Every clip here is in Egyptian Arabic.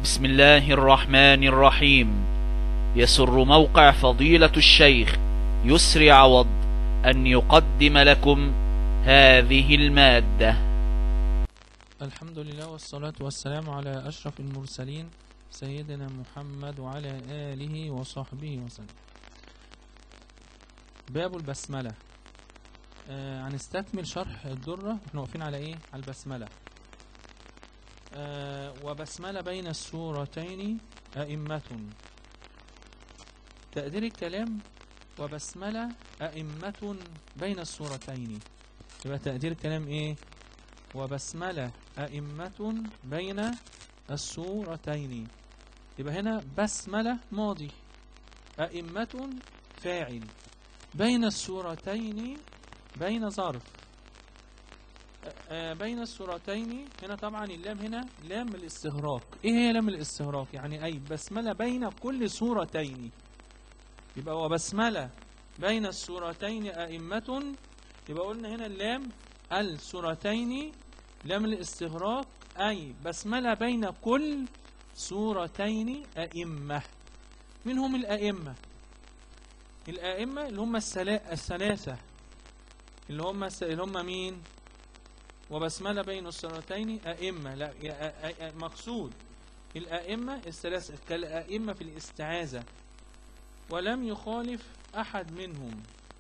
بسم الله الرحمن الرحيم يسر موقع فضيلة الشيخ يسري عوض أن يقدم لكم هذه المادة الحمد لله والصلاة والسلام على أشرف المرسلين سيدنا محمد وعلى آله وصحبه وسلم باب البسملة آه هنستكمل شرح الدرة احنا واقفين على ايه على البسملة آه وبسملة بين السورتين أئمة تقدير الكلام وبسملة أئمة بين السورتين يبقى تقدير الكلام ايه وبسملة أئمة بين السورتين يبقى هنا بسملة ماضي أئمة فاعل بين السورتين بين ظرف آه، بين السورتين هنا طبعا اللام هنا لام الاستغراق ايه هي لام الاستغراق يعني اي بسملة بين كل سورتين يبقى وبسملة بين السورتين أئمة يبقى قلنا هنا اللام السورتين لام الاستغراق أي بسملة بين كل سورتين أئمة منهم الأئمة الأئمة اللي هم السلا- الثلاثة اللي هم الس- اللي هم مين وبسملة بين السورتين أئمة لا يا- أ- أ- مقصود الأئمة الثلاثة كالأئمة في الاستعاذة ولم يخالف أحد منهم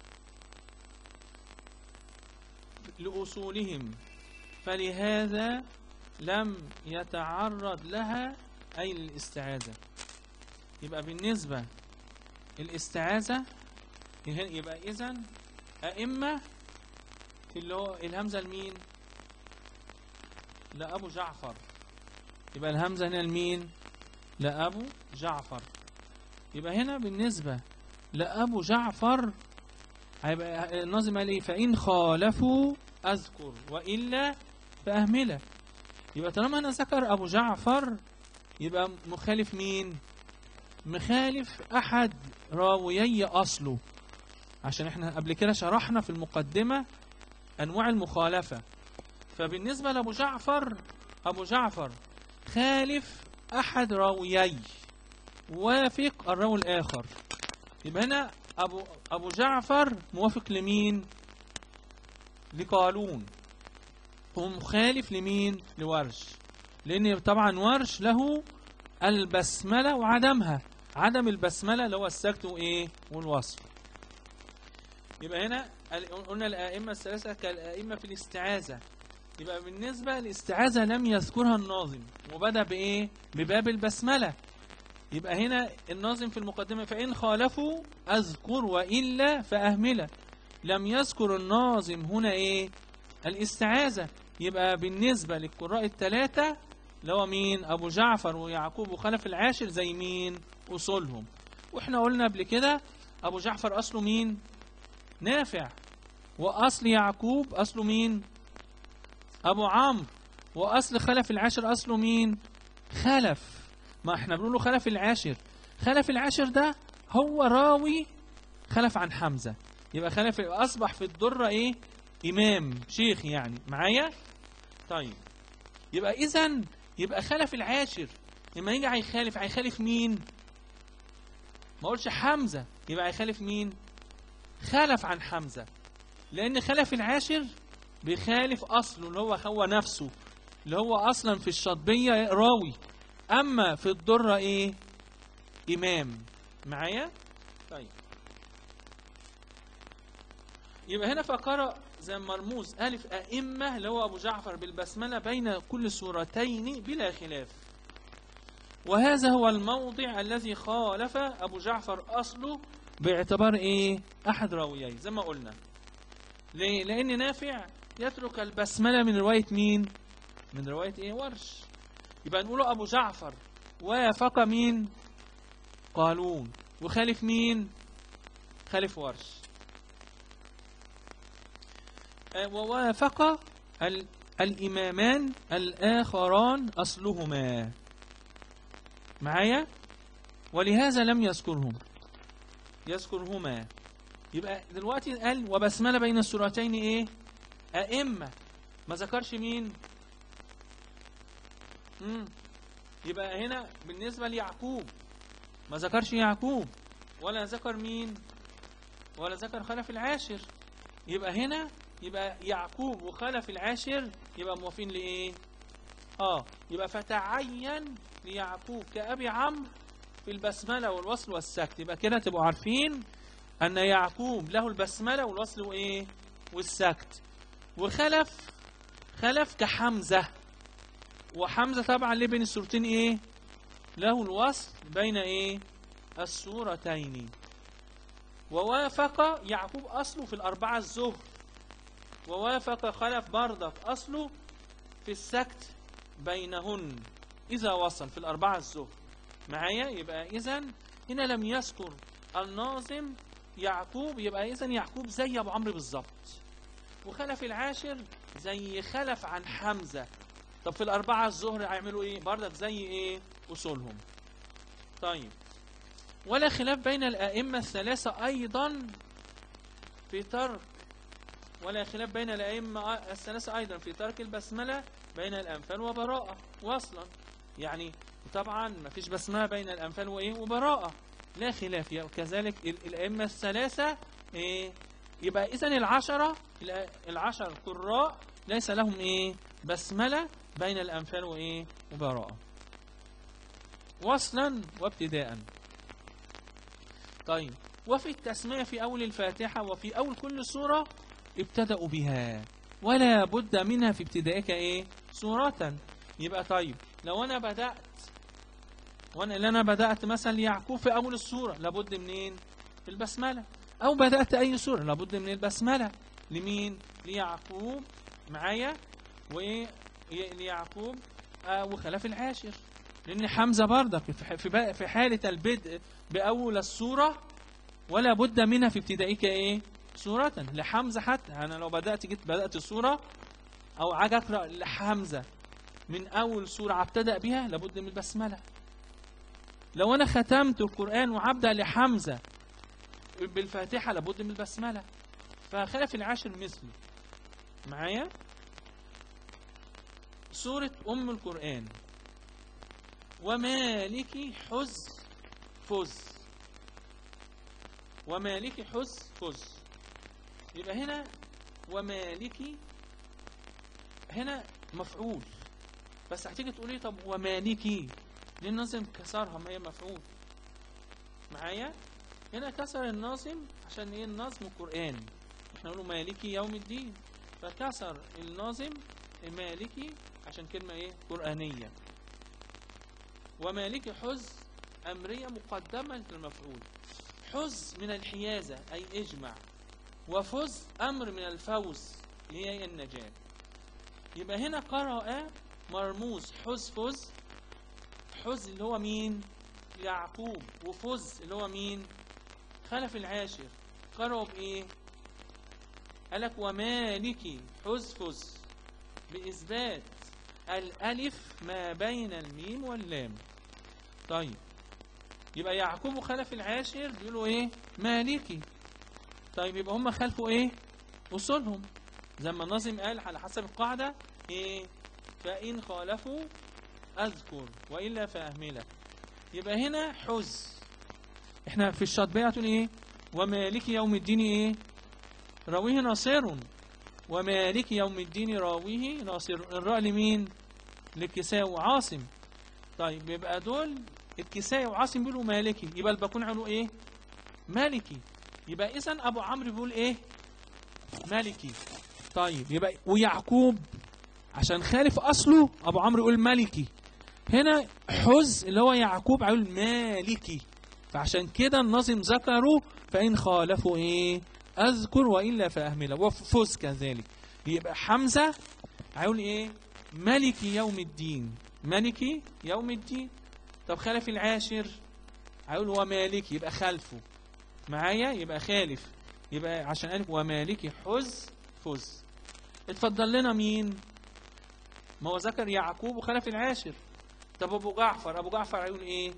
لأصولهم فلهذا لم يتعرض لها أي الاستعاذة يبقى بالنسبة الاستعاذة يبقى إذن أئمة اللي هو الهمزة لمين لأبو جعفر يبقى الهمزة هنا لمين لأبو جعفر يبقى هنا بالنسبة لأبو جعفر هيبقى الناظم قال ايه فإن خالفوا أذكر وإلا فأهمله يبقى طالما أنا ذكر أبو جعفر يبقى مخالف مين مخالف أحد راويي أصله عشان احنا قبل كده شرحنا في المقدمة أنواع المخالفة فبالنسبة لأبو جعفر أبو جعفر خالف أحد راويي وافق الراوي الآخر يبقى هنا أبو, أبو جعفر موافق لمين لقالون هو مخالف لمين لورش لأن طبعا ورش له البسملة وعدمها عدم البسملة اللي هو السكت وإيه والوصف يبقى هنا ال- قلنا الأئمة الثلاثة كالأئمة في الاستعاذة يبقى بالنسبة للاستعاذة لم يذكرها الناظم وبدأ بإيه بباب البسملة يبقى هنا الناظم في المقدمة فإن خالفوا أذكر وإلا فأهمله لم يذكر الناظم هنا إيه الاستعاذة يبقى بالنسبة للقراء الثلاثة اللي هو مين أبو جعفر ويعقوب وخلف العاشر زي مين أصولهم وإحنا قلنا قبل كده أبو جعفر أصله مين نافع وأصل يعقوب أصله مين أبو عمرو وأصل خلف العاشر أصله مين خلف ما احنا بنقوله خلف العاشر خلف العاشر ده هو راوي خلف عن حمزة يبقى خلف أصبح في الدرة إيه إمام شيخ يعني معايا طيب يبقى إذا يبقى خلف العاشر لما يجي هيخالف هيخالف مين ما اقولش حمزة يبقى هيخالف مين خلف عن حمزة لأن خلف العاشر بيخالف أصله اللي هو هو نفسه اللي هو أصلا في الشطبية راوي أما في الدرة إيه إمام معايا طيب يبقى هنا فقرأ زي مرموز ألف أئمة اللي هو أبو جعفر بالبسملة بين كل سورتين بلا خلاف وهذا هو الموضع الذي خالف أبو جعفر أصله باعتبار إيه أحد راويين زي ما قلنا ليه؟ لأن نافع يترك البسملة من رواية مين من رواية إيه ورش يبقى نقوله أبو جعفر وافق مين قالون وخالف مين خالف ورش آه، ووافق ال- الإمامان الآخران أصلهما معايا ولهذا لم يذكرهم يذكرهما يبقى دلوقتي قال وبسملة بين السورتين ايه أئمة ما ذكرش مين مم. يبقى هنا بالنسبة ليعقوب ما ذكرش يعقوب ولا ذكر مين ولا ذكر خلف العاشر يبقى هنا يبقى يعقوب وخلف العاشر يبقى موافقين لإيه اه يبقى فتعين ليعقوب كأبي عمرو في البسملة والوصل والسكت يبقى كده تبقوا عارفين أن يعقوب له البسملة والوصل وإيه والسكت وخلف خلف كحمزة وحمزة طبعا ليه بين السورتين إيه له الوصل بين إيه السورتين ووافق يعقوب أصله في الأربعة الزهر ووافق خلف بردك أصله في السكت بينهن إذا وصل في الأربعة الزهر معايا يبقى إذا هنا لم يذكر الناظم يعقوب يبقى إذا يعقوب زي أبو عمرو بالظبط وخلف العاشر زي خلف عن حمزة طب في الأربعة الزهر هيعملوا إيه بردك زي إيه أصولهم طيب ولا خلاف بين الأئمة الثلاثة أيضا في ترك ولا خلاف بين الأئمة الثلاثة أيضا في ترك البسملة بين الأنفال وبراءة وصلا يعني طبعا ما فيش بسملة بين الأنفال وإيه وبراءة لا خلاف يعني كذلك ال- الأئمة الثلاثة إيه يبقى إذا العشرة الع- العشر القراء ليس لهم إيه بسملة بين الأنفال وإيه وبراءة وصلا وابتداء طيب وفي التسمية في أول الفاتحة وفي أول كل سورة ابتدأوا بها ولا بد منها في ابتدائك إيه سورة يبقى طيب لو أنا بدأت وأنا اللي أنا بدأت مثلا يعقوب في أول السورة لابد منين البسملة أو بدأت أي سورة لابد من البسملة لمين ليعقوب معايا وإيه ي- ليعقوب آه وخلاف العاشر لأن حمزة برضك في ح- في بق- في حالة البدء بأول السورة ولا بد منها في ابتدائك إيه سورة لحمزة حتى أنا لو بدأت جيت بدأت السورة أو عاجي أقرأ لحمزة من أول سورة ابتدأ بها لابد من البسملة لو أنا ختمت القرآن وعبدأ لحمزة بالفاتحة لابد من البسملة فخلف العاشر مثلي معايا سورة أم القرآن ومالك حز فز ومالك حز فز يبقى هنا ومالك هنا مفعول بس هتيجي تقولي طب ومالكي ليه الناظم كسرها ما هي مفعول معايا هنا كسر الناظم عشان ايه النظم قرآن احنا نقول مالكي يوم الدين فكسر الناظم مالكي عشان كلمة ايه قرآنية ومالك حز أمرية مقدمة للمفعول حز من الحيازة أي اجمع وفز أمر من الفوز اللي هي النجاة يبقى هنا قرأ مرموز حز فز حز اللي هو مين يعقوب وفز اللي هو مين خلف العاشر قرأوا بإيه قالك ومالك حز فز بإثبات الألف ما بين الميم واللام طيب يبقى يعقوب وخلف العاشر بيقولوا ايه مالكي طيب يبقى هم خلفوا ايه اصولهم زي ما الناظم قال على حسب القاعدة ايه فإن خالفوا أذكر وإلا فأهملك يبقى هنا حز احنا في الشاطبية هتقول ايه ومالك يوم الدين ايه راويه ناصر ومالك يوم الدين راويه ناصر الراء لمين للكساء وعاصم طيب يبقى دول الكساء وعاصم بيقولوا مالكي يبقى الباقون قالوا ايه مالكي يبقى اذا ابو عمرو بيقول ايه مالكي طيب يبقى ويعقوب عشان خالف اصله ابو عمرو يقول مالكي هنا حز اللي هو يعقوب هيقول مالكي فعشان كده الناظم ذكره فإن خالفوا إيه أذكر وإلا فأهمله وفز كذلك يبقى حمزة هيقول إيه ملك يوم الدين ملك يوم الدين طب خلف العاشر هيقول ومالك يبقى خلفه معايا يبقى خالف يبقى عشان ألف ومالك حز فز اتفضل لنا مين ما هو ذكر يعقوب وخلف العاشر طب ابو جعفر ابو جعفر هيقول ايه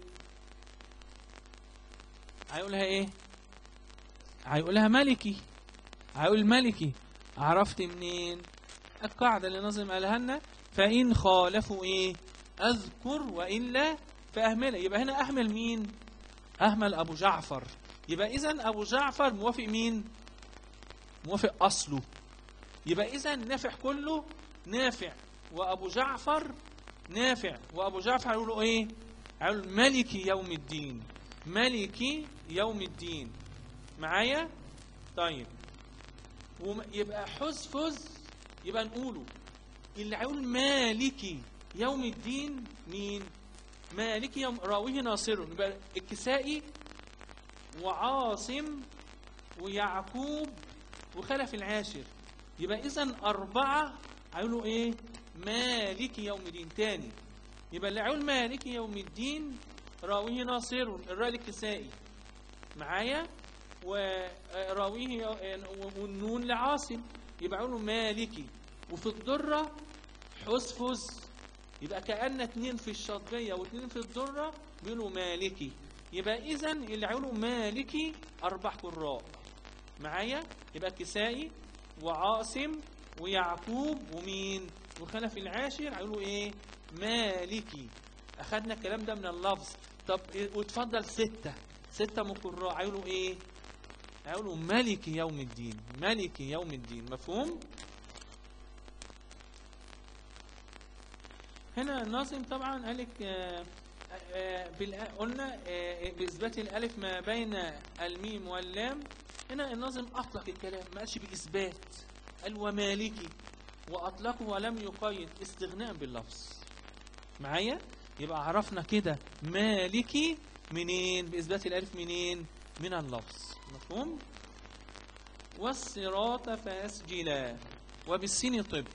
هيقولها ايه هيقولها ملكي هيقول ملكي عرفت منين القاعدة اللي نظم قالها لنا فإن خالفوا ايه أذكر وإلا فأهمله يبقى هنا أهمل مين أهمل أبو جعفر يبقى إذا أبو جعفر موافق مين موافق أصله يبقى إذا نافع كله نافع وأبو جعفر نافع وأبو جعفر هيقولوا إيه هيقولوا ملك يوم الدين ملك يوم الدين معايا طيب وم- يبقى حزفز يبقى نقوله اللي هيقول مالكي يوم الدين مين مالكي يوم راويه ناصر يبقى الكسائي وعاصم ويعقوب وخلف العاشر يبقى اذا أربعة هيقولوا إيه مالك يوم الدين تاني يبقى اللي هيقول مالك يوم الدين راويه ناصر الراء الكسائي معايا وراويه والنون لعاصم يبقى هيقولوا مالكي وفي الضرة حسفز يبقى كأن اتنين في الشطبية واتنين في الضرة بيقولوا مالكي يبقى إذا اللي هيقولوا مالكي أربع قراء معايا يبقى كسائي وعاصم ويعقوب ومين وخلف العاشر هيقولوا ايه مالكي اخدنا الكلام ده من اللفظ طب إيه؟ وتفضل ستة ستة من قراء هيقولوا ايه هيقولوا ملك يوم الدين ملك يوم الدين مفهوم هنا الناظم طبعا قال لك آه، آه، بالأ- قلنا آه، بإثبات الألف ما بين الميم واللام هنا الناظم أطلق الكلام ما قالش بإثبات قال ومالكي وأطلقه ولم يقيد استغناء باللفظ معايا يبقى عرفنا كده مالكي منين بإثبات الألف منين من اللفظ مفهوم والصراط فأسجلا وبالسين طب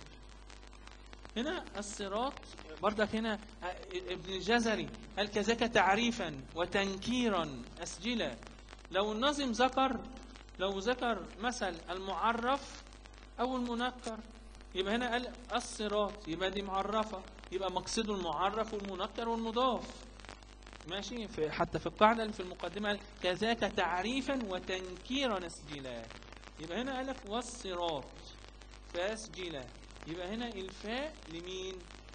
هنا الصراط بردك هنا ابن الجزري قال كذاك تعريفا وتنكيرا أسجلا لو الناظم ذكر لو ذكر مثل المعرف أو المنكر يبقى هنا قال الصراط يبقى دي معرفة يبقى مقصده المعرف والمنكر والمضاف ماشي في حتى في القاعدة اللي في المقدمة قال كذاك تعريفا وتنكيرا أسجلا يبقى هنا قال لك والصراط فاسجلا يبقى هنا الفاء لمين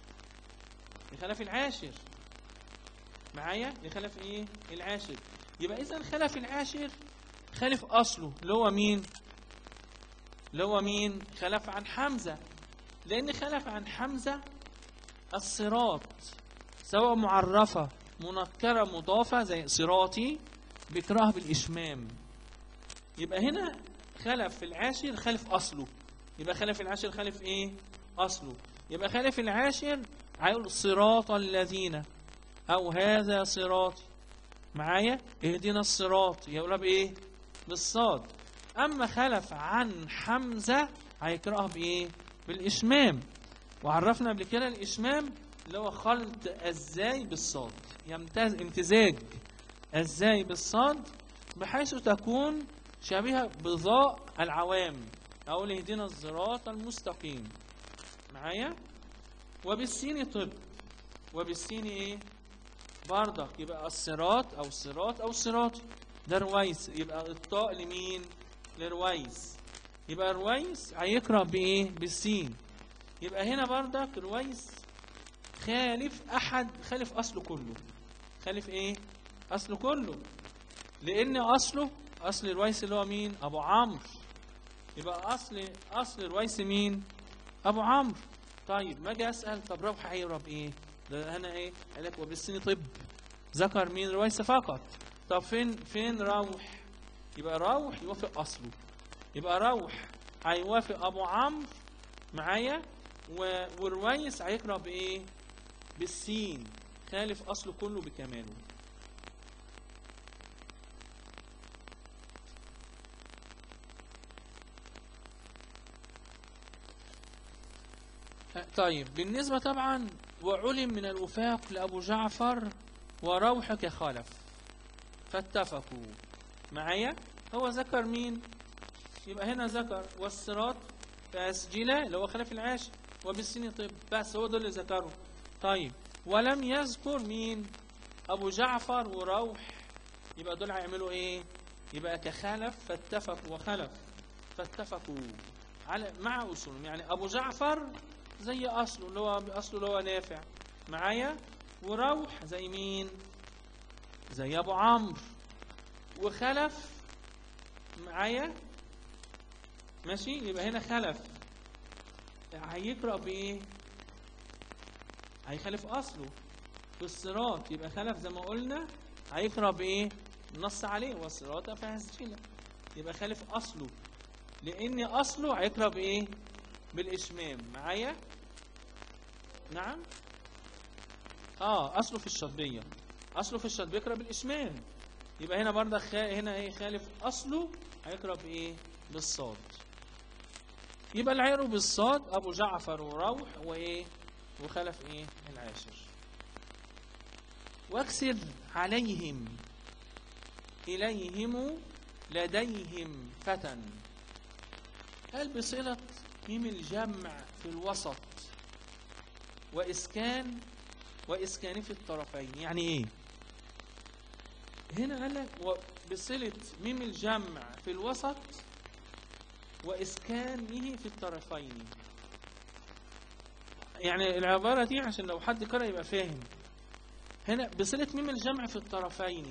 لخلف العاشر معايا لخلف ايه العاشر يبقى اذا خلف العاشر خلف اصله اللي هو مين اللي هو مين خلف عن حمزة لان خلف عن حمزة الصراط سواء معرفة منكرة مضافة زي صراطي بيكره بالإشمام يبقى هنا خلف في العاشر خلف أصله يبقى خلف العاشر خلف إيه أصله يبقى خلف العاشر هيقول صراط الذين أو هذا صراطي معايا اهدنا الصراط يقولها بإيه بالصاد أما خلف عن حمزة هيقرأها بإيه بالإشمام وعرفنا قبل كده الإشمام اللي هو خلط الزاي بالصاد يمتاز امتزاج الزاي بالصاد بحيث تكون شبيهة بضاء العوام أقول اهدنا الصراط المستقيم معايا وبالسين طب وبالسين ايه برضك يبقى الصراط او الصراط او الصراط ده رويس يبقى الطاء لمين لرويس يبقى رويس هيقرا بايه بالسين يبقى هنا برضك رويس خالف احد خالف اصله كله خالف ايه اصله كله لان اصله اصل رويس اللي هو مين ابو عمرو يبقى اصل اصل رويس مين ابو عمرو طيب ما اجي اسال طب روح هيقرا بايه ده هنا ايه قال لك وبالسين طب ذكر مين رويس فقط طب فين فين روح يبقى روح يوافق اصله يبقى روح هيوافق ابو عمرو معايا و- والرويس هيقرا بايه بالسين خالف اصله كله بكماله طيب بالنسبة طبعا وعلم من الوفاق لأبو جعفر وروح كخلف فاتفقوا معايا هو ذكر مين يبقى هنا ذكر والصراط فأسجلة اللي هو خلف العاشر وبالسين طب بس هو دول اللي ذكروا طيب ولم يذكر مين أبو جعفر وروح يبقى دول هيعملوا إيه يبقى كخلف فاتفقوا وخلف فاتفقوا على مع أصولهم يعني أبو جعفر زي أصله اللي هو أصله اللي هو نافع معايا وروح زي مين زي ابو عمرو وخلف معايا ماشي يبقى هنا خلف هيقرأ بإيه؟ هيخالف أصله في الصراط يبقى خلف زي ما قلنا هيقرأ بإيه؟ نص عليه والصراط فهزجلة يبقى خالف أصله لأن أصله هيقرأ بإيه؟ بالإشمام معايا؟ نعم؟ آه أصله في الشطبية أصله في الشطبية بيقرأ بالإشمام يبقى هنا برضه خا... هنا إيه خالف أصله هيقرأ بإيه؟ بالصاد يبقى العير بالصاد ابو جعفر وروح وايه وخلف ايه العاشر واكسر عليهم اليهم لديهم فتى قال بصلة ميم الجمع في الوسط واسكان واسكان في الطرفين يعني ايه هنا قال لك بصلة ميم الجمع في الوسط وإسكانه في الطرفين يعني العبارة دي عشان لو حد قرأ يبقى فاهم هنا بصلة ميم الجمع في الطرفين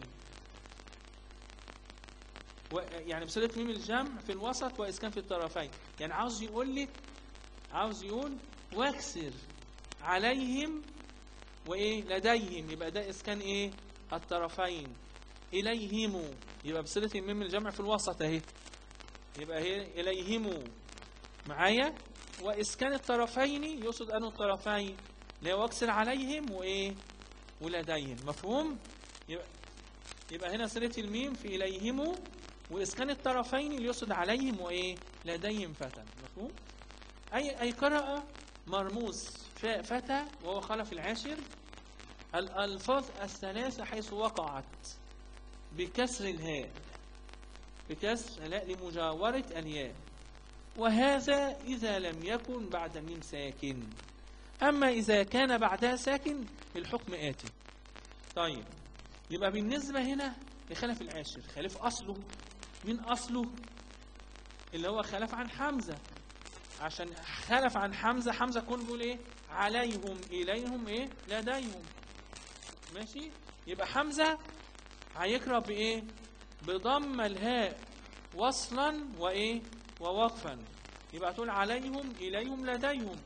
و يعني بصلة ميم الجمع في الوسط وإسكان في الطرفين يعني عاوز يقول لك عاوز يقول واكسر عليهم وإيه لديهم يبقى ده إسكان إيه الطرفين إليهم يبقى بصلة الميم الجمع في الوسط أهي يبقى هي إليهم معايا وإسكان الطرفين يقصد أنه الطرفين اللي هو أكسر عليهم وإيه ولديهم مفهوم يبقى, يبقى هنا صلة الميم في إليهم وإسكان الطرفين اللي يقصد عليهم وإيه لديهم فتى مفهوم أي أي قرأ مرموز فتى وهو خلف العاشر الألفاظ الثلاثة حيث وقعت بكسر الهاء بكسر لا لمجاورة الياء وهذا إذا لم يكن بعد ميم ساكن أما إذا كان بعدها ساكن الحكم آتي طيب يبقى بالنسبة هنا لخلف العاشر خلف أصله من أصله اللي هو خلف عن حمزة عشان خلف عن حمزة حمزة كون بيقول إيه عليهم إليهم إيه لديهم ماشي يبقى حمزة هيقرأ بإيه بضم الهاء وصلا وايه ووقفا يبقى تقول عليهم اليهم لديهم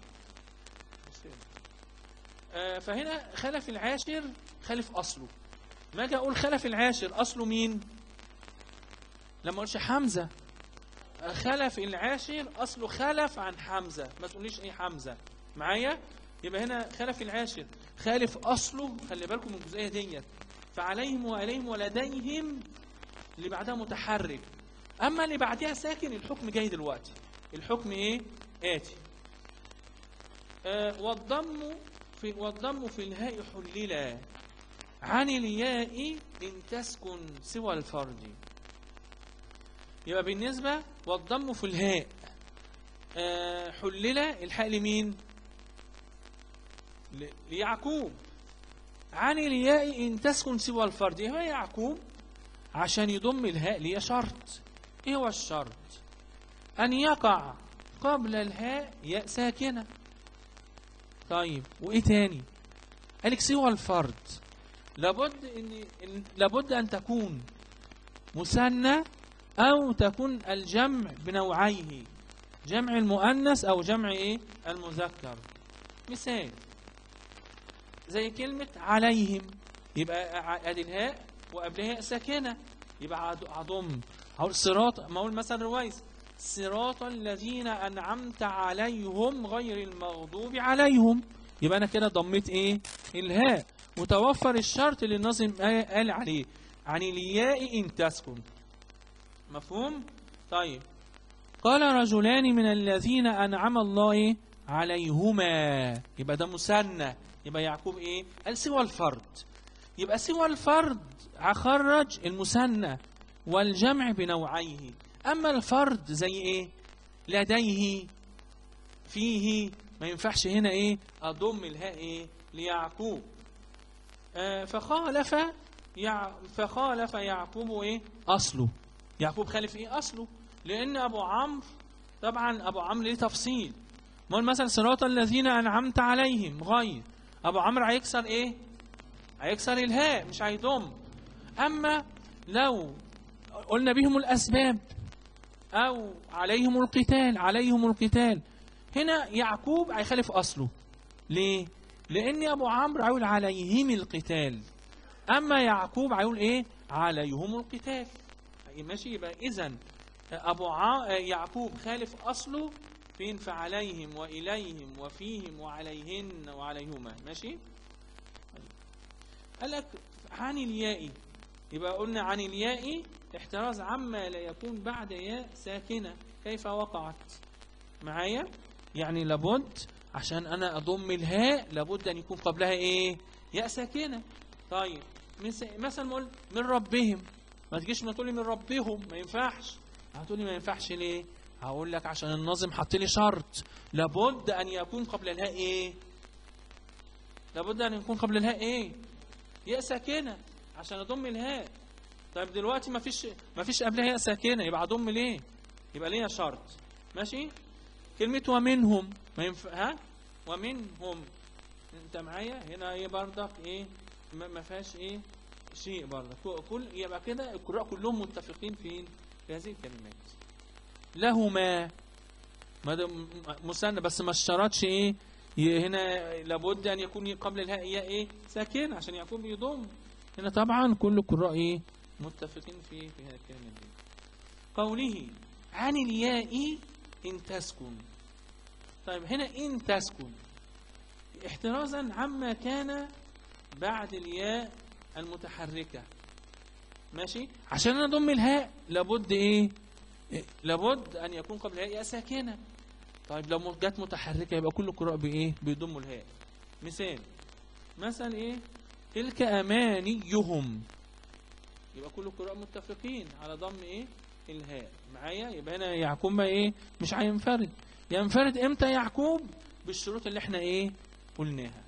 آه فهنا خلف العاشر خلف اصله ما اجي اقول خلف العاشر اصله مين لما اقولش حمزه خلف العاشر اصله خلف عن حمزه ما تقوليش ايه حمزه معايا يبقى هنا خلف العاشر خالف اصله خلي بالكم من الجزئيه ديت فعليهم وعليهم ولديهم اللي بعدها متحرك اما اللي بعدها ساكن الحكم جاي دلوقتي الحكم ايه اتي آه والضم في والضم في الهاء حللا عن الياء ان تسكن سوى الفرد يبقى بالنسبة والضم في الهاء آه حللا الحاء لمين ليعقوب عن الياء ان تسكن سوى الفرد هو يعقوب عشان يضم الهاء ليه شرط ايه هو الشرط ان يقع قبل الهاء ياء ساكنة طيب وايه تاني قالك سوى الفرد لابد ان إن- لابد ان تكون مثنى او تكون الجمع بنوعيه جمع المؤنث او جمع ايه المذكر مثال زي كلمة عليهم يبقى ع- ادي الهاء وقبلها ياء ساكنة يبقى عض- عضم أو صراط ما أقول مثلا روايس صراط الذين أنعمت عليهم غير المغضوب عليهم يبقى أنا كده ضميت إيه الهاء وتوفر الشرط اللي الناظم آه قال عليه عن الياء إن تسكن مفهوم طيب قال رجلان من الذين أنعم الله إيه؟ عليهما يبقى ده مثنى يبقى يعقوب إيه قال سوى الفرد يبقى سوى الفرد هخرج المثنى والجمع بنوعيه أما الفرد زي إيه لديه فيه ما ينفعش هنا إيه أضم الهاء إيه ليعقوب آه فخالف يع... فخالف يعقوب إيه أصله يعقوب خالف إيه أصله لأن أبو عمرو طبعا أبو عمرو ليه تفصيل ما مثلا صراط الذين أنعمت عليهم غير ابو عمرو هيكسر ايه هيكسر الهاء مش هيضم اما لو قلنا بهم الاسباب او عليهم القتال عليهم القتال هنا يعقوب هيخالف اصله ليه لان ابو عمرو هيقول عليهم القتال اما يعقوب هيقول ايه عليهم القتال ماشي يبقى اذا ابو ع... يعقوب خالف اصله فين فعليهم واليهم وفيهم وعليهن وعليهما ماشي قال لك عن الياء يبقى قلنا عن الياء احتراز عما لا يكون بعد ياء ساكنة كيف وقعت معايا يعني لابد عشان انا اضم الهاء لابد ان يكون قبلها ايه ياء ساكنة طيب مس- مثلا نقول من ربهم ما تجيش ما تقولي من ربهم ما ينفعش هتقولي ما ينفعش ليه هقول لك عشان الناظم حط لي شرط لابد ان يكون قبل الهاء ايه لابد ان يكون قبل الهاء ايه ياء ساكنه عشان اضم الهاء طيب دلوقتي ما فيش ما فيش قبلها ياء ساكنه يبقى اضم ليه يبقى ليها شرط ماشي كلمه ومنهم ما ينفع ها ومنهم انت معايا هنا ايه برضك ايه ما ما فيهاش ايه شيء برضك كل- كل يبقى كده القراء كلهم متفقين فين في هذه الكلمات لهما ما ده م- مثنى بس ما اشترطش ايه ي- هنا لابد ان يكون قبل الهاء ياء ايه ساكن عشان يكون بيضم هنا طبعا كل القراء ايه متفقين في في هذه الكلمه دي قوله عن الياء ان تسكن طيب هنا ان تسكن احترازا عما كان بعد الياء المتحركه ماشي عشان انا اضم الهاء لابد ايه إيه؟ لابد ان يكون قبل الهاء ياء ساكنه طيب لو جت متحركه يبقى كل القراء بايه بيضموا الهاء مثال مثلا ايه تلك امانيهم يبقى كل القراء متفقين على ضم ايه الهاء معايا يبقى هنا يعقوب بقى ايه مش هينفرد ينفرد امتى يعقوب بالشروط اللي احنا ايه قلناها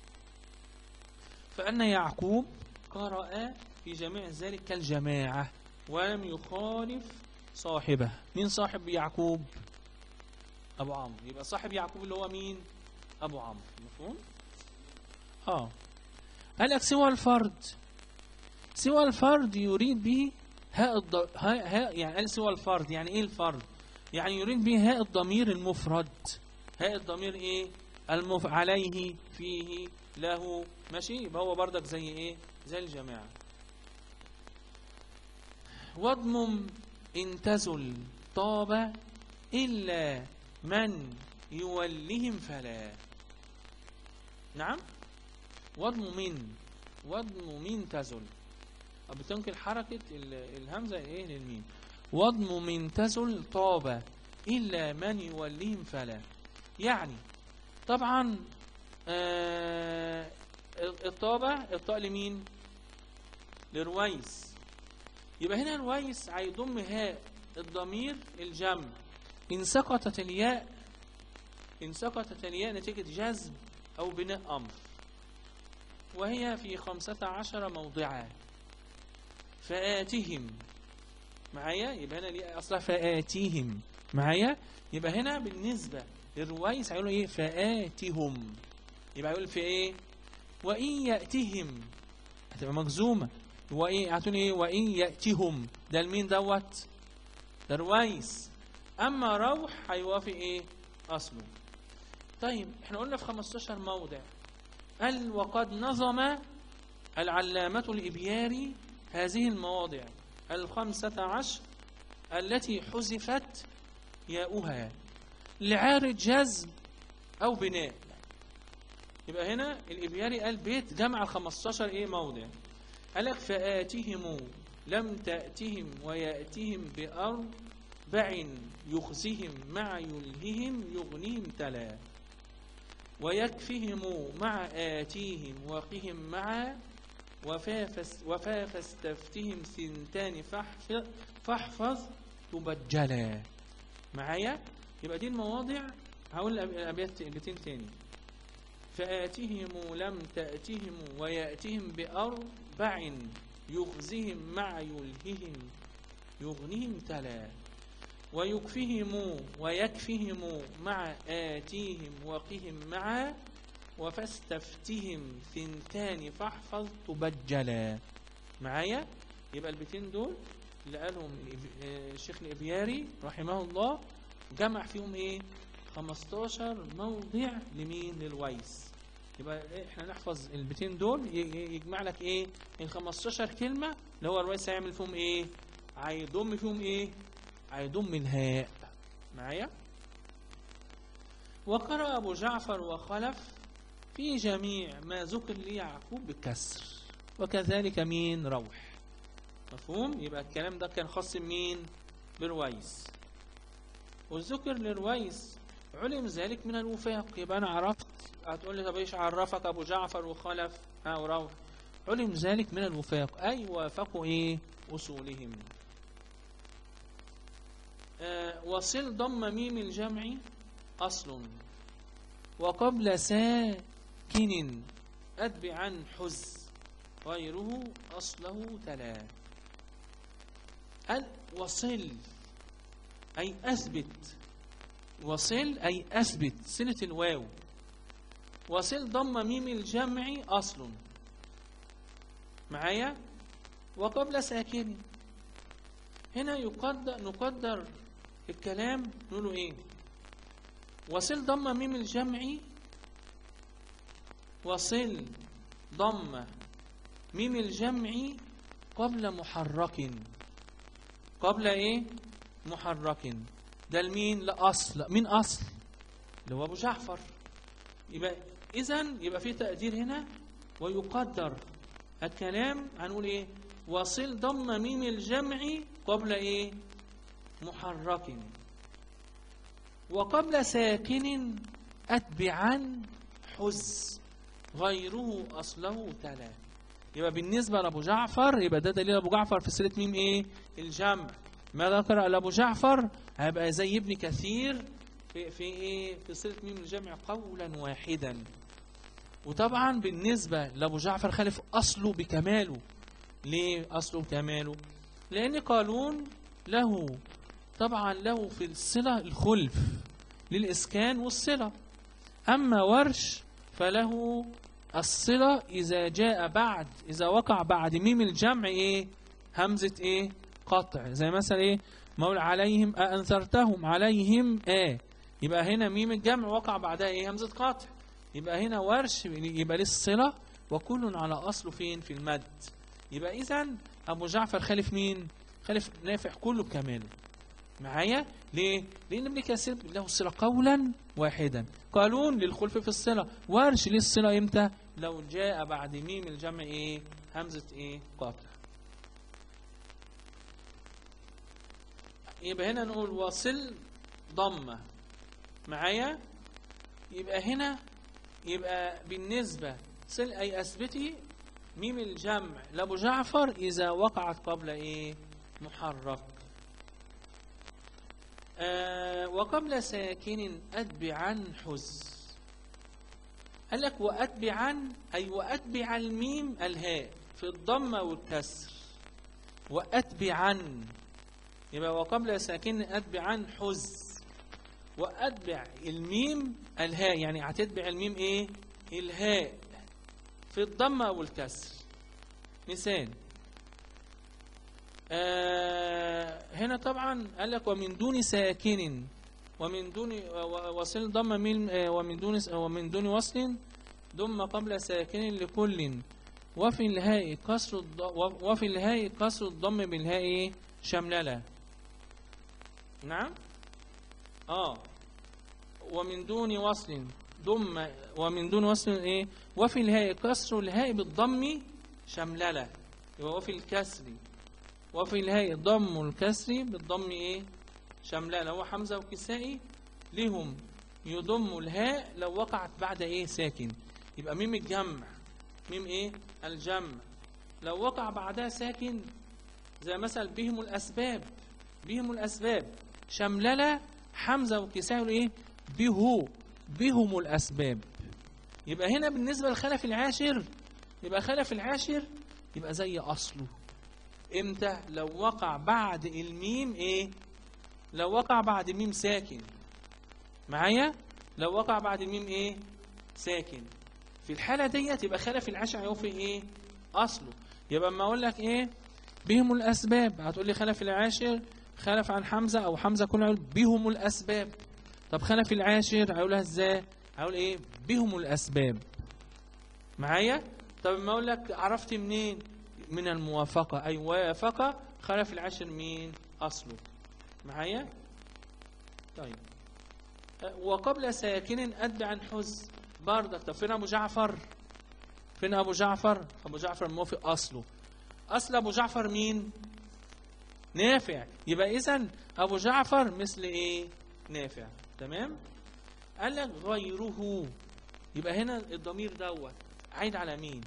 فان يعقوب قرأ في جميع ذلك كالجماعة ولم يخالف صاحبه مين صاحب يعقوب أبو عمرو يبقى صاحب يعقوب اللي هو مين أبو عمرو مفهوم آه قال لك سوى الفرد سوى الفرد يريد به هاء الض... هاء هاء يعني قال سوى الفرد يعني ايه الفرد يعني يريد به هاء الضمير المفرد هاء الضمير ايه المف... عليه فيه له ماشي يبقى هو بردك زي ايه زي الجماعه واضمم ان تزل طاب الا من يولهم فلا نعم واضم من واضم من تزل أو بتنقل حركة ال- الهمزة ايه للميم واضم من تزل طاب إلا من يوليهم فلا يعني طبعا آه الطابة الطاء لمين لرويس يبقى هنا رويس هيضم هاء الضمير الجمع إن سقطت الياء إن سقطت الياء نتيجة جذب أو بناء أمر وهي في خمسة عشر موضعا فآتهم معايا يبقى هنا ليه أصلا فآتيهم معايا يبقى هنا بالنسبة للرويس هيقولوا إيه فآتهم يبقى يقول في إيه وإن يأتهم هتبقى مجزومة وإيه هتقول إيه وإن يأتهم ده المين دوت ده رويس أما روح هيوافق إيه أصله طيب احنا قلنا في 15 موضع قال وقد نظم العلامة الإبياري هذه المواضع الخمسة عشر التي حذفت ياؤها لعارض جذب أو بناء يبقى هنا الإبياري قال بيت جمع ال 15 إيه موضع قال لك فآتهم لم تأتهم ويأتهم بأربع يخزهم مع يلههم يغنيهم تلا ويكفهم مع آتيهم وقهم مع وفاف وفاف استفتهم سنتان فاحفظ, فاحفظ تبجلا معايا يبقى دي المواضع هقول الأبيات بيتين تاني فآتهم لم تأتهم ويأتهم بأربع يخزهم مع يلههم يغنيهم تلا ويكفهم ويكفهم مع آتيهم وقهم مع وفاستفتهم ثنتان فاحفظ تبجلا معايا يبقى البيتين دول اللي قالهم الإب- آه، الشيخ الإبياري رحمه الله جمع فيهم ايه 15 موضع لمين للويس يبقى إيه؟ احنا نحفظ البيتين دول ي- ي- يجمع لك ايه ال 15 كلمة اللي هو الويس هيعمل فيهم ايه هيضم فيهم ايه هيضم الهاء معايا وقرأ أبو جعفر وخلف في جميع ما ذكر ليعقوب بالكسر وكذلك مين روح مفهوم يبقى الكلام ده كان خاص مين بالويس والذكر للويس علم ذلك من الوفاق يبقى انا عرفت هتقول لي طب ايش عرفك ابو جعفر وخلف ها وروح علم ذلك من الوفاق اي وافقوا ايه اصولهم آه وصل ضم ميم الجمع اصل وقبل ساكن اتبعا حز غيره اصله تلا ال- وصل أي أثبت وصل أي أثبت صلة الواو وصل ضم ميم الجمع أصل معايا وقبل ساكن هنا يقدر نقدر الكلام نقوله ايه وصل ضم ميم الجمع وصل ضم ميم الجمع قبل محرك قبل ايه محرك ده المين لا اصل مين اصل اللي هو ابو جعفر يبقى اذا يبقى في تقدير هنا ويقدر الكلام هنقول ايه وصل ضم ميم الجمع قبل ايه محرك وقبل ساكن اتبعا حز غيره اصله تلا يبقى بالنسبه لابو جعفر يبقى ده دليل ابو جعفر في سيره ميم ايه الجمع ما ذكر لابو جعفر هيبقى زي ابن كثير في في ايه في صله ميم الجمع قولا واحدا وطبعا بالنسبه لابو جعفر خالف اصله بكماله ليه اصله بكماله لان قالون له طبعا له في الصله الخلف للاسكان والصله اما ورش فله الصله اذا جاء بعد اذا وقع بعد ميم الجمع ايه همزه ايه قطع زي مثلا ايه مولى عليهم أأنذرتهم عليهم آه يبقى هنا ميم الجمع وقع بعدها ايه همزة قطع يبقى هنا ورش يبقى للصلة وكل على أصله فين في المد يبقى إذا أبو جعفر خالف مين خالف نافع كله بكماله معايا ليه لأن ابن كثير له الصلة قولا واحدا قالون للخلف في الصلة ورش للصلة امتى لو جاء بعد ميم الجمع ايه همزة ايه قطع يبقى هنا نقول وصل ضمة معايا يبقى هنا يبقى بالنسبة صل أي أثبتي ميم الجمع لأبو جعفر إذا وقعت قبل إيه محرك آه وقبل ساكن أتبعا حز قال لك وأتبعا أي وأتبع الميم الهاء في الضمة والكسر وأتبعا يبقى وقبل ساكن أتبعا حز وأتبع الميم الهاء يعني هتتبع الميم إيه الهاء في الضمة والكسر مثال آه هنا طبعا قال لك ومن دون ساكن ومن دون وصل ضم ميم آه ومن دون ومن دون وصل ضم قبل ساكن لكل وفي الهاء كسر وفي الهاء كسر الضم بالهاء شملله نعم اه ومن دون وصل ضم ومن دون وصل ايه وفي الهاء كسر الهاء بالضم شملله يبقى وفي الكسر وفي الهاء ضم الكسر بالضم ايه شملله هو حمزه وكسائي لهم يضم الهاء لو وقعت بعد ايه ساكن يبقى ميم الجمع ميم ايه الجمع لو وقع بعدها ساكن زي مثلا بهم الاسباب بهم الاسباب شملله حمزه وكسائي ايه به بهم الاسباب يبقى هنا بالنسبه للخلف العاشر يبقى خلف العاشر يبقى زي اصله امتى لو وقع بعد الميم ايه لو وقع بعد الميم ساكن معايا لو وقع بعد الميم ايه ساكن في الحالة ديت يبقى خلف العاشر هيوفي ايه اصله يبقى اما اقول لك ايه بهم الاسباب هتقول لي خلف العاشر خلف عن حمزة او حمزة كل عيل بهم الاسباب طب خلف العاشر هقولها ازاي هقول ايه بهم الاسباب معايا طب ما اقول لك عرفت منين من الموافقة اي وافق خلف العاشر مين اصله معايا طيب أه، وقبل ساكن أتبع حز بردك طب فين أبو جعفر فين أبو جعفر أبو جعفر موافق أصله أصل أبو جعفر مين نافع يبقى إذا أبو جعفر مثل إيه نافع تمام قال لك غيره يبقى هنا الضمير دوت عايد على مين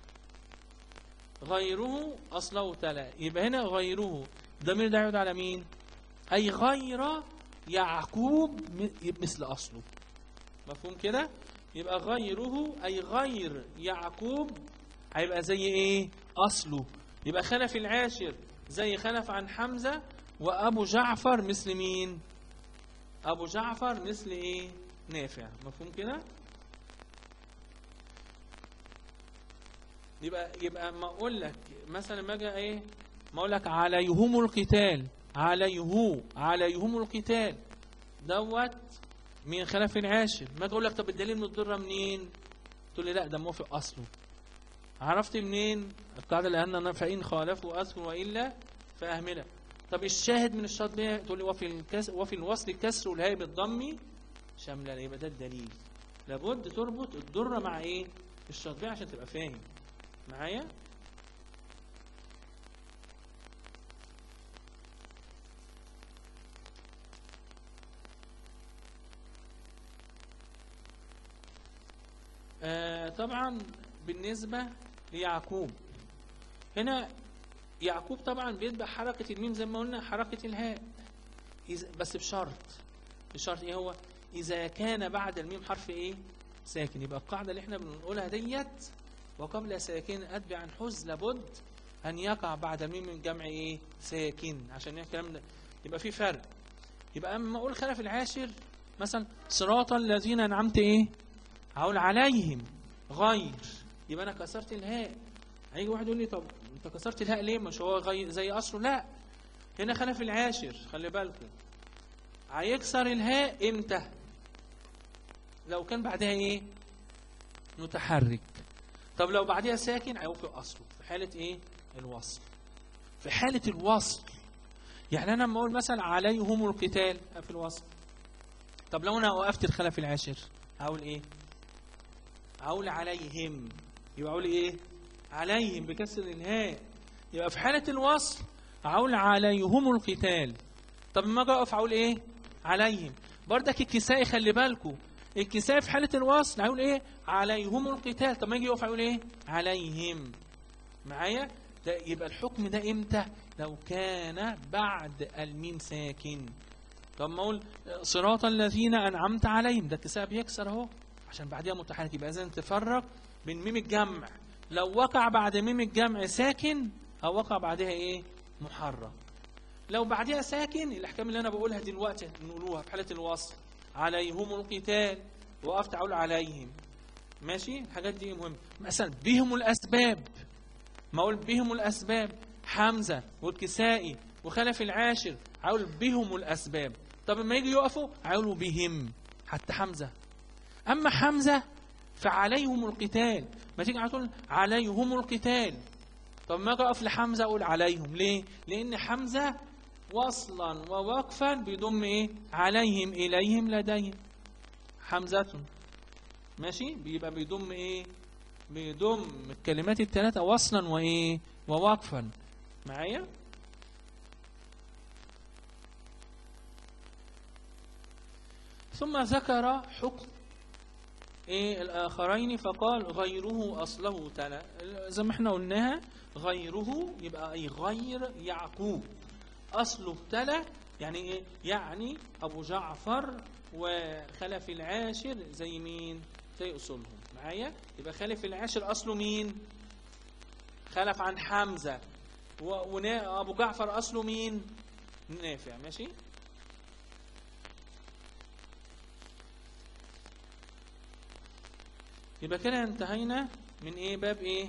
غيره أصله تلا يبقى هنا غيره الضمير ده يعود على مين أي غير يعقوب م- مثل أصله مفهوم كده يبقى غيره أي غير يعقوب هيبقى زي إيه أصله يبقى خلف العاشر زي خلف عن حمزة وأبو جعفر مثل مين أبو جعفر مثل إيه نافع مفهوم كده يبقى يبقى ما اقول لك مثلا ما اجي ايه ما اقول لك عليهم القتال عليه عليهم القتال دوت من خلف العاشر ما اجي اقول لك طب الدليل من الضره منين تقول لي لا ده موافق اصله عرفت منين القاعده لان فان خالفوا اذكر والا فاهمله طب الشاهد من الشاطبيه تقول لي وفي الكس وفي الوصل كسر والهاء بالضم شامله يبقى ده الدليل لابد تربط الضره مع ايه الشاطبيه عشان تبقى فاهم معايا آه طبعا بالنسبة ليعقوب هنا يعقوب طبعا بيتبع حركة الميم زي ما قلنا حركة الهاء إذا- بس بشرط بشرط ايه هو اذا كان بعد الميم حرف ايه ساكن يبقى القاعدة اللي احنا بنقولها ديت وقبل ساكن أتبع عن حز لابد أن يقع بعد الميم من جمع إيه ساكن عشان الكلام ده يبقى في فرق يبقى أما أقول خلف العاشر مثلا صراط الذين أنعمت إيه هقول عليهم غير يبقى أنا كسرت الهاء هيجي واحد يقول لي طب أنت كسرت الهاء ليه مش هو غير زي أصله لا هنا خلف العاشر خلي بالكم هيكسر الهاء امتى لو كان بعدها ايه متحرك طب لو بعدها ساكن هيوافق اصله في حاله ايه الوصل في حاله الوصل يعني انا لما اقول مثلا عليهم القتال في الوصل طب لو انا وقفت الخلف العاشر هقول ايه هقول عليهم يبقى اقول ايه عليهم بكسر الهاء يبقى في حاله الوصل هقول عليهم القتال طب لما اجي اقف هقول ايه عليهم بردك الكسائي خلي بالكم الكسائي في حاله الوصل هيقول ايه عليهم القتال طب ما يجي يقف هيقول ايه عليهم معايا ده يبقى الحكم ده امتى لو كان بعد الميم ساكن طب ما اقول صراط الذين انعمت عليهم ده الكساء بيكسر اهو عشان بعدها متحرك يبقى اذا تفرق بين ميم الجمع لو وقع بعد ميم الجمع ساكن او وقع بعدها ايه محرك لو بعدها ساكن الاحكام اللي انا بقولها دلوقتي نقولوها في حاله الوصل عليهم القتال وقفت اقول عليهم ماشي الحاجات دي مهمه مثلا بهم الاسباب ما اقول بهم الاسباب حمزه والكسائي وخلف العاشر هقول بهم الاسباب طب لما يجي يقفوا هيقولوا بهم حتى حمزه اما حمزه فعليهم القتال ما تيجي تقول عليهم القتال طب ما اجي اقف لحمزه اقول عليهم ليه لان حمزه وصلا ووقفا بيضم ايه عليهم اليهم لديهم حمزه ماشي بيبقى بيضم ايه بيضم الكلمات الثلاثه وصلا وايه ووقفا معايا ثم ذكر حكم ايه الاخرين فقال غيره اصله تلا زي ما احنا قلناها غيره يبقى اي غير يعقوب اصله تلا يعني ايه يعني ابو جعفر وخلف العاشر زي مين زي اصولهم معايا يبقى خلف العاشر اصله مين خلف عن حمزه وابو جعفر اصله مين نافع ماشي يبقى كده انتهينا من ايه باب ايه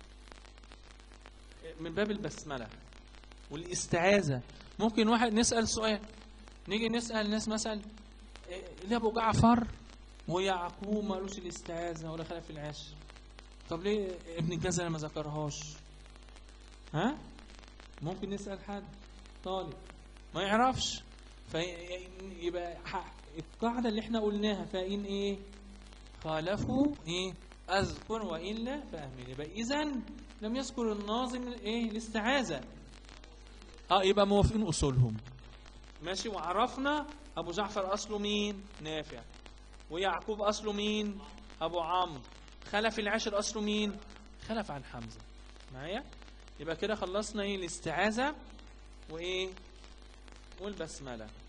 من باب البسملة والاستعاذة ممكن واحد نسأل سؤال نيجي نسأل الناس مثلا إيه، ليه ابو جعفر ويعقوب ما قالوش الاستعاذة ولا خلف العاش طب ليه ابن الجزرة ما ذكرهاش ها ممكن نسأل حد طالب ما يعرفش فيبقى القاعدة اللي احنا قلناها فإن ايه خالفوا ايه اذكر والا فاهمل يبقى اذا لم يذكر الناظم ايه الاستعاذة اه يبقى موافقين اصولهم ماشي وعرفنا ابو جعفر اصله مين نافع ويعقوب اصله مين ابو عمرو خلف العشر اصله مين خلف عن حمزه معايا يبقى كده خلصنا ايه الاستعاذة وايه والبسملة